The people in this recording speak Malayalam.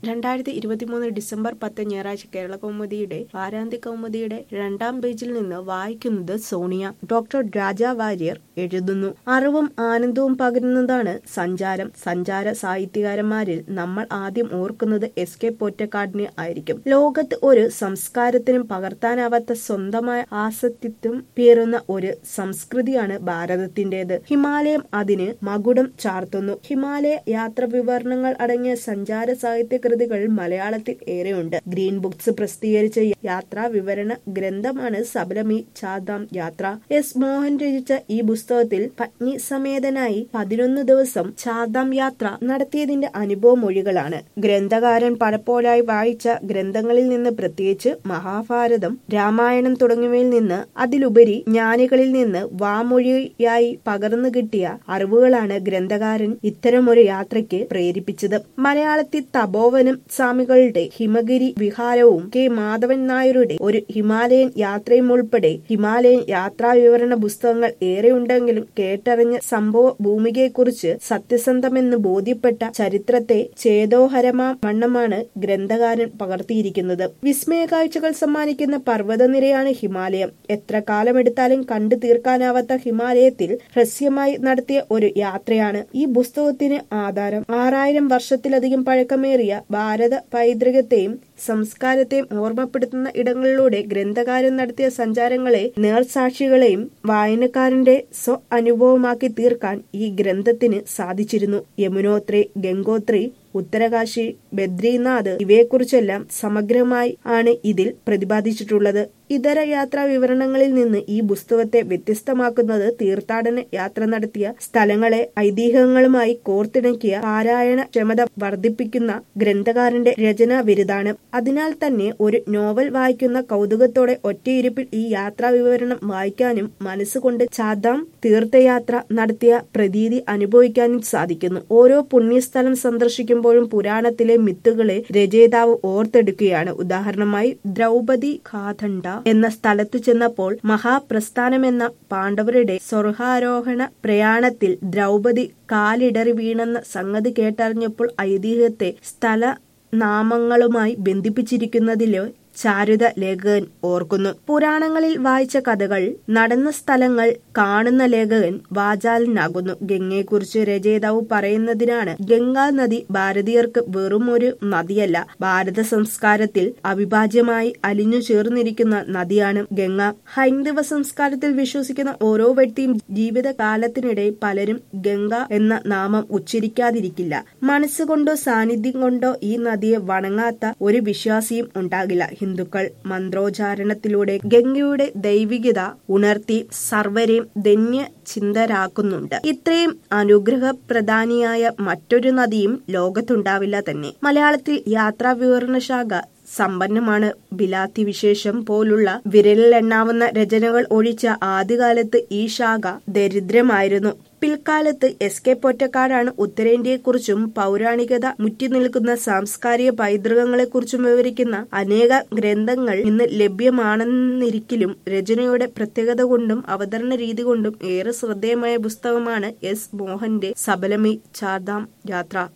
രണ്ടായിരത്തി ഇരുപത്തിമൂന്ന് ഡിസംബർ പത്ത് ഞായറാഴ്ച കേരള കൗമുദിയുടെ വാരാന്ത്യ കൗമുദിയുടെ രണ്ടാം പേജിൽ നിന്ന് വായിക്കുന്നത് സോണിയ ഡോക്ടർ രാജ വാര്യർ എഴുതുന്നു അറിവും ആനന്ദവും പകരുന്നതാണ് സഞ്ചാരം സഞ്ചാര സാഹിത്യകാരന്മാരിൽ നമ്മൾ ആദ്യം ഓർക്കുന്നത് എസ് കെ പൊറ്റക്കാടിനെ ആയിരിക്കും ലോകത്ത് ഒരു സംസ്കാരത്തിനും പകർത്താനാവാത്ത സ്വന്തമായ ആസക്തിത്വം പേറുന്ന ഒരു സംസ്കൃതിയാണ് ഭാരതത്തിന്റേത് ഹിമാലയം അതിന് മകുടം ചാർത്തുന്നു ഹിമാലയ യാത്ര വിവരണങ്ങൾ അടങ്ങിയ സഞ്ചാര സാഹിത്യ കൃതികൾ മലയാളത്തിൽ ഏറെയുണ്ട് ഗ്രീൻ ബുക്സ് പ്രസിദ്ധീകരിച്ച യാത്രാ വിവരണ ഗ്രന്ഥമാണ് സബലമി ചാദാം യാത്ര എസ് മോഹൻ രചിച്ച ഈ പുസ്തകത്തിൽ പത്നി സമേതനായി പതിനൊന്ന് ദിവസം ചാദാം യാത്ര നടത്തിയതിന്റെ അനുഭവ മൊഴികളാണ് ഗ്രന്ഥകാരൻ പലപ്പോഴായി വായിച്ച ഗ്രന്ഥങ്ങളിൽ നിന്ന് പ്രത്യേകിച്ച് മഹാഭാരതം രാമായണം തുടങ്ങിയവയിൽ നിന്ന് അതിലുപരി ജ്ഞാനികളിൽ നിന്ന് വാമൊഴിയായി പകർന്നു കിട്ടിയ അറിവുകളാണ് ഗ്രന്ഥകാരൻ ഇത്തരമൊരു യാത്രയ്ക്ക് പ്രേരിപ്പിച്ചത് മലയാളത്തിൽ തപോവനം സ്വാമികളുടെ ഹിമഗിരി വിഹാരവും കെ മാധവൻ നായരുടെ ഒരു ഹിമാലയൻ യാത്രയും ഉൾപ്പെടെ ഹിമാലയൻ യാത്രാ വിവരണ പുസ്തകങ്ങൾ ഏറെയുണ്ടെങ്കിലും കേട്ടറിഞ്ഞ സംഭവ ഭൂമികയെക്കുറിച്ച് സത്യസന്ധമെന്ന് ബോധ്യപ്പെട്ട ചരിത്രത്തെ ചേതോഹരമാ വണ്ണമാണ് ഗ്രന്ഥകാരൻ പകർത്തിയിരിക്കുന്നത് വിസ്മയ കാഴ്ചകൾ സമ്മാനിക്കുന്ന പർവ്വതനിരയാണ് ഹിമാലയം എത്ര കാലമെടുത്താലും കണ്ടു തീർക്കാനാവാത്ത ഹിമാലയത്തിൽ ഹ്രസ്യമായി നടത്തിയ ഒരു യാത്രയാണ് ഈ പുസ്തകത്തിന് ആധാരം ആറായിരം വർഷത്തിലധികം പഴക്കമേറിയ ഭാരത പൈതൃകത്തെയും സംസ്കാരത്തെയും ഓർമ്മപ്പെടുത്തുന്ന ഇടങ്ങളിലൂടെ ഗ്രന്ഥകാരൻ നടത്തിയ സഞ്ചാരങ്ങളെ നേർസാക്ഷികളെയും വായനക്കാരന്റെ സ്വ അനുഭവമാക്കി തീർക്കാൻ ഈ ഗ്രന്ഥത്തിന് സാധിച്ചിരുന്നു യമുനോത്രി ഗംഗോത്രി ഉത്തരകാശി ബദ്രീനാഥ് ഇവയെക്കുറിച്ചെല്ലാം സമഗ്രമായി ആണ് ഇതിൽ പ്രതിപാദിച്ചിട്ടുള്ളത് ഇതര യാത്രാ വിവരണങ്ങളിൽ നിന്ന് ഈ പുസ്തകത്തെ വ്യത്യസ്തമാക്കുന്നത് തീർത്ഥാടന യാത്ര നടത്തിയ സ്ഥലങ്ങളെ ഐതിഹ്യങ്ങളുമായി കോർത്തിണക്കിയ പാരായണ ക്ഷമത വർദ്ധിപ്പിക്കുന്ന ഗ്രന്ഥകാരന്റെ രചനാ വിരുദാണ് അതിനാൽ തന്നെ ഒരു നോവൽ വായിക്കുന്ന കൗതുകത്തോടെ ഒറ്റയിരിപ്പിൽ ഈ യാത്രാ വിവരണം വായിക്കാനും മനസ്സുകൊണ്ട് ചാദാം തീർത്ഥയാത്ര നടത്തിയ പ്രതീതി അനുഭവിക്കാനും സാധിക്കുന്നു ഓരോ പുണ്യസ്ഥലം സന്ദർശിക്കുമ്പോഴും പുരാണത്തിലെ മിത്തുകളെ രചയിതാവ് ഓർത്തെടുക്കുകയാണ് ഉദാഹരണമായി ദ്രൗപദി ഖാഥണ്ഡ എന്ന സ്ഥലത്തു ചെന്നപ്പോൾ മഹാപ്രസ്ഥാനമെന്ന പാണ്ഡവരുടെ സ്വർഗാരോഹണ പ്രയാണത്തിൽ ദ്രൗപദി കാലിടറി വീണെന്ന സംഗതി കേട്ടറിഞ്ഞപ്പോൾ ഐതിഹ്യത്തെ സ്ഥല നാമങ്ങളുമായി ബന്ധിപ്പിച്ചിരിക്കുന്നതിലോ ചാരുത ലേഖകൻ ഓർക്കുന്നു പുരാണങ്ങളിൽ വായിച്ച കഥകൾ നടന്ന സ്ഥലങ്ങൾ കാണുന്ന ലേഖകൻ വാചാലനാകുന്നു ഗംഗയെക്കുറിച്ച് രചയിതാവ് പറയുന്നതിനാണ് ഗംഗാ നദി ഭാരതീയർക്ക് വെറും ഒരു നദിയല്ല ഭാരത സംസ്കാരത്തിൽ അവിഭാജ്യമായി അലിഞ്ഞു ചേർന്നിരിക്കുന്ന നദിയാണ് ഗംഗ ഹൈന്ദവ സംസ്കാരത്തിൽ വിശ്വസിക്കുന്ന ഓരോ വ്യക്തിയും ജീവിതകാലത്തിനിടെ പലരും ഗംഗ എന്ന നാമം ഉച്ചരിക്കാതിരിക്കില്ല മനസ്സുകൊണ്ടോ സാന്നിധ്യം കൊണ്ടോ ഈ നദിയെ വണങ്ങാത്ത ഒരു വിശ്വാസിയും ഉണ്ടാകില്ല ഹിന്ദുക്കൾ മന്ത്രോച്ചാരണത്തിലൂടെ ഗംഗയുടെ ദൈവികത ഉണർത്തി സർവരെയും ധന്യ ചിന്തരാക്കുന്നുണ്ട് ഇത്രയും അനുഗ്രഹപ്രധാനിയായ മറ്റൊരു നദിയും ലോകത്തുണ്ടാവില്ല തന്നെ മലയാളത്തിൽ യാത്രാ വിവരണ ശാഖ സമ്പന്നമാണ് ബിലാത്തി വിശേഷം പോലുള്ള വിരലിലെണ്ണാവുന്ന രചനകൾ ഒഴിച്ച ആദ്യകാലത്ത് ഈ ശാഖ ദരിദ്രമായിരുന്നു പിൽക്കാലത്ത് എസ് കെ പൊറ്റക്കാടാണ് ഉത്തരേന്ത്യയെക്കുറിച്ചും പൗരാണികത മുറ്റിനിൽക്കുന്ന സാംസ്കാരിക പൈതൃകങ്ങളെക്കുറിച്ചും വിവരിക്കുന്ന അനേക ഗ്രന്ഥങ്ങൾ ഇന്ന് ലഭ്യമാണെന്നിരിക്കലും രചനയുടെ പ്രത്യേകത കൊണ്ടും അവതരണ രീതി കൊണ്ടും ഏറെ ശ്രദ്ധേയമായ പുസ്തകമാണ് എസ് മോഹന്റെ സബലമി ചാർദാം യാത്ര